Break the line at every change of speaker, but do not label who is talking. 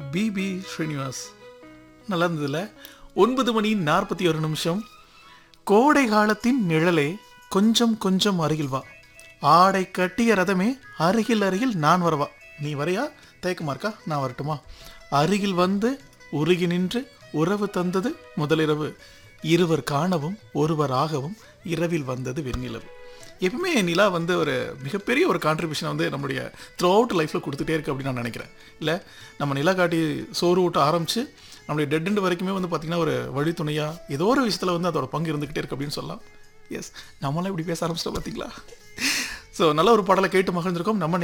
BP Srinivas நல்லா இருந்ததுல ஒன்பது மணி நாற்பத்தி ஒரு நிமிஷம் கோடை காலத்தின் நிழலே கொஞ்சம் கொஞ்சம் அருகில் வா ஆடை கட்டிய ரதமே அருகில் அருகில் நான் வரவா நீ வரையா தயக்கமா இருக்கா நான் வரட்டுமா அருகில் வந்து உருகி நின்று உறவு தந்தது முதலிரவு இருவர் காணவும் ஒருவர் ஆகவும் இரவில் வந்தது வெண்ணிலவு எப்பவுமே நிலா வந்து ஒரு மிகப்பெரிய ஒரு கான்ட்ரிபியூஷனை வந்து நம்மளுடைய த்ரூ அவுட் லைஃப்பில் கொடுத்துட்டே இருக்கு அப்படின்னு நான் நினைக்கிறேன் இல்லை நம்ம நிலா காட்டி சோறு ஊட்ட ஆரம்பித்து நம்மளுடைய டெட் எண்ட் வரைக்குமே வந்து பார்த்திங்கன்னா ஒரு வழித்துணையாக ஏதோ ஒரு விஷயத்தில் வந்து அதோட பங்கு இருந்துக்கிட்டே இருக்கு அப்படின்னு சொல்லலாம் எஸ் நம்மளாம் இப்படி பேச ஆரம்பிச்சிட்டோம் பார்த்தீங்களா ஸோ நல்ல ஒரு பாடலை கேட்டு மகிழ்ந்திருக்கோம் நம்ம